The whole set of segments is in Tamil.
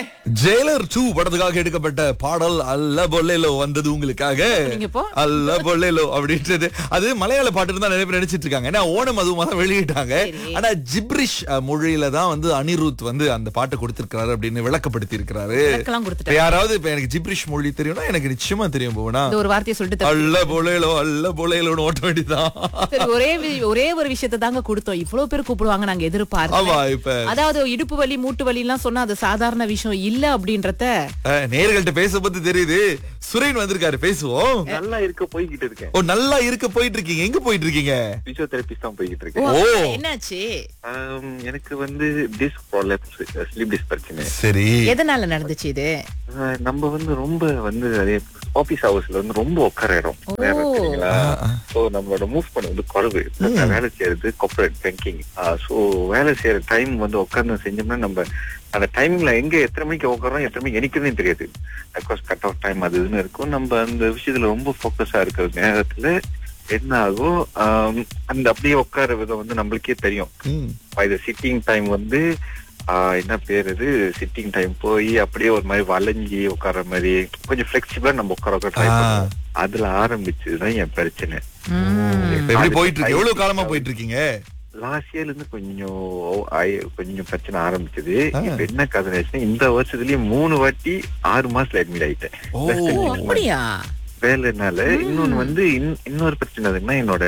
ஜெயிலர் டூ படத்துக்காக எடுக்கப்பட்ட பாடல் அல்ல பொல்லேலோ வந்தது உங்களுக்காக நீங்க இப்போ? அல்ல பொல்லேலோ அப்படின்றது அது மலையாள பாட்டு தான் நிறைய பேர் நினைச்சிட்டு இருக்காங்க ஏன்னா ஓணம் அதுவும் தான் வெளியிட்டாங்க சரி. ஆனா ஜிப்ரிஷ் அஹ், மொழியில தான் வந்து அனிருத் வந்து அந்த பாட்டை கொடுத்திருக்காரு அப்படின்னு விளக்கப்படுத்தி இருக்கிறாரு விளக்கலாம் கொடுத்துட்டாரு. யாராவது இப்ப எனக்கு ஜிப்ரிஷ் மொழி தெரியும்னா எனக்கு நிச்சயமா தெரியும் போவனா இந்த ஒரு வார்த்தையை சொல்லிட்டு தப்பு. அல்ல பொலேலோ அல்ல பொலேலோன்னு ஓட்ட வேண்டியதான் சரி ஒரே வி- ஒரே ஒரு விஷயத்தை தாங்க கொடுத்தோம் இவ்வளவு பேர் கூப்பிடுவாங்க நாங்க ஆமா எதிர்பார்த்தோம் இப்ப அதாவது இடுப்பு வலி மூட்டு வலி எல்லாம் சொன்னா அது சாதாரண விஷயம் இல்ல அப்படின்றத அஹ், நேயர்கள்ட்ட பேச பத்தி தெரியுது சுரேன் வந்திருக்காரு பேசுவோம் நல்லா இருக்க போய்கிட்டு இருக்கேன் ஓ நல்லா இருக்க போயிட்டு இருக்கீங்க எங்க போயிட்டு இருக்கீங்க பிசியோதெரபிஸ்ட் தான் போய்கிட்டு ஓ, இருக்கேன் ஓ. என்னாச்சு ஆம், எனக்கு வந்து டிஸ்க் ப்ராப்ளம்ஸ் ஸ்லீப் டிஸ்க் பிரச்சனை சரி எதனால நடந்துச்சு இது ஆஹ், நம்ம வந்து ரொம்ப வந்து அதே ஆபீஸ் ஹவர்ஸ்ல வந்து ரொம்ப உட்கார இடம் வேற ஓ. சரிங்களா சோ நம்மளோட மூவ் பண்ண வந்து குறைவு இப்ப நான் வேலை செய்யறது கார்பரேட் பேங்கிங் சோ வேலை செய்யற டைம் வந்து உட்கார்ந்து செஞ்சோம்னா நம்ம அந்த டைம்ல எங்க எத்தனை மணிக்கு உட்காரோம் எத்தனை மணிக்கு எனிக்கிறதே தெரியாது அப்கோர்ஸ் கட் ஆஃப் டைம் அது இதுன்னு இருக்கும் நம்ம அந்த விஷயத்துல ரொம்ப ஃபோக்கஸா இருக்கிற நேரத்துல என்ன ஆகும் ஆம், அந்த அப்படியே உட்கார விதம் வந்து நம்மளுக்கே தெரியும் ம். பை த சிட்டிங் டைம் வந்து ஆஹ், என்ன பேர் இது சிட்டிங் டைம் போய் அப்படியே ஒரு மாதிரி வளைஞ்சி உட்கார்ற மாதிரி கொஞ்சம் ஃபிளெக்சிபிளா நம்ம உட்கார உட்கார ட்ரை ஆ. பண்ணுவோம் அதுல ஆரம்பிச்சதுதான் என் பிரச்சனை ம். இப்ப எப்படி அது போயிட்டு இருக்கு எவ்வளவு side காலமா effect போயிட்டு இருக்கீங்க லாஸ்ட் இயர்ல இருந்து கொஞ்சம் ஆயி- கொஞ்சம் பிரச்சனை ஆரம்பிச்சது ஆ. இப்ப என்ன கதை ஆச்சுன்னா இந்த வருஷத்துலயே மூணு வாட்டி ஆறு மாசத்துல அட்மிட் ஆயிட்டேன் ஓ. ஓ அப்படியா வேலைனால இன்னொன்னு வந்து இன்- இன்னொரு பிரச்சனை எதுன்னா என்னோட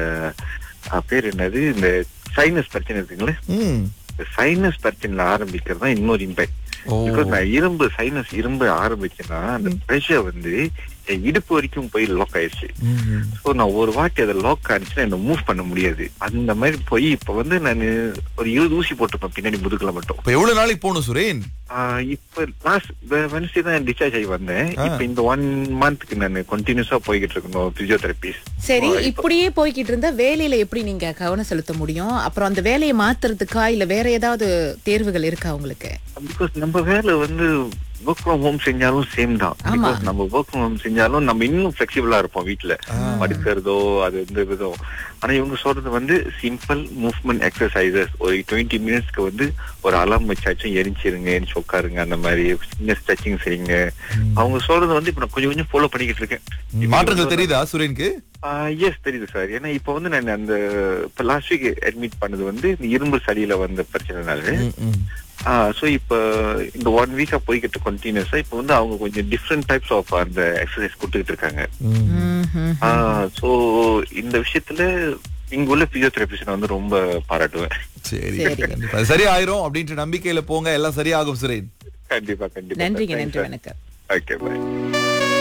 அஹ், பேர் என்னது இந்த சைனஸ் பிரச்சனை இருக்குங்களே ம். இந்த சைனஸ் பிரச்சனைல ஆரம்பிக்கிறது தான் இன்னொரு இம்பேக்ட் ஓ. பிகாஸ் நான் இரும்பு சைனஸ் இரும்பு ஆரம்பிச்சேன்னா அந்த ப்ரெஷர் வந்து என் இடுப்பு வரைக்கும் போய் லாக் ஆயிடுச்சு ம். ஸோ நான் ஒரு வாட்டி அதை லாக் ஆனிச்சுன்னா என்ன மூவ் பண்ண முடியாது அந்த மாதிரி போய் இப்ப வந்து நான் ஒரு இருபது ஊசி போட்டிருப்பேன் பின்னாடி முதுகுல மட்டும் இப்ப எவ்வளவு நாளைக்கு போகணும் சுரேன் ஆஹ் இப்ப லாஸ்ட் வெனஸ்டே தான் டிஸ்சார்ஜ் ஆகி வந்தேன் ஆ. இப்ப இந்த ஒன் மந்த்க்கு நான் கண்டினியூஸா போய்கிட்டு இருக்கணும் பிசியோதெரபிஸ் சரி இப்படியே போய்கிட்டு இருந்தா வேலையில எப்படி நீங்க கவனம் செலுத்த முடியும் அப்புறம் அந்த வேலையை மாத்துறதுக்கா இல்ல வேற ஏதாவது தேர்வுகள் இருக்கா உங்களுக்கு பிகாஸ் நம்ம வேலை வந்து ஒர்க் ஃப்ரம் ஹோம் செஞ்சாலும் சேம் தான் ஆமா. Because நம்ம ஒர்க் ஃப்ரம் ஹோம் செஞ்சாலும் நம்ம இன்னும் ஃபிளெக்சிபிளா இருப்போம் வீட்ல படுக்கிறதோ அது இந்த விதம் ஆனா இவங்க சொல்றது வந்து சிம்பிள் மூவ்மெண்ட் எக்ஸசைசஸ் ஒரு டுவெண்ட்டி மினிட்ஸ்க்கு வந்து ஒரு அலாம் வச்சாச்சும் எரிஞ்சிருங்க எரிச்சு உட்காருங்க அந்த மாதிரி சின்ன ஸ்ட்ரெச்சிங் செய்யுங்க அவங்க சொல்றது வந்து இப்ப நான் கொஞ்சம் கொஞ்சம் ஃபாலோ பண்ணிக்கிட்டு இருக்கேன் மாற்றங்கள் தெரியுதா சுரேனுக்கு எஸ் தெரியுது சார் ஏன்னா இப்ப வந்து நான் அந்த இப்ப லாஸ்ட் வீக் அட்மிட் பண்ணது வந்து இந்த இரும்பு சளியில வந்த பிரச்சனைனால ம், ம். சோ இப்ப இந்த ஒன் வீக்கா போய்கிட்டு கண்டினியூஸா இப்ப வந்து அவங்க கொஞ்சம் டிஃப்ரெண்ட் டைப்ஸ் ஆஃப் அந்த எக்ஸசைஸ் கொடுத்துக்கிட்டு இருக்காங்க ம். ம்ஹும். சோ இந்த விஷயத்துல இங்க உள்ள பிசியோதெரபிஸ்ட் நான் வந்து ரொம்ப பாராட்டுவேன் சரி சரி. கண்டிப்பா அது சரியாயிரும் அப்படின்ற நம்பிக்கையில போங்க எல்லாம் சரியாகும் சுரேன் கண்டிப்பா கண்டிப்பா நன்றிங்க நன்றி வணக்கம் ஓகே பாய்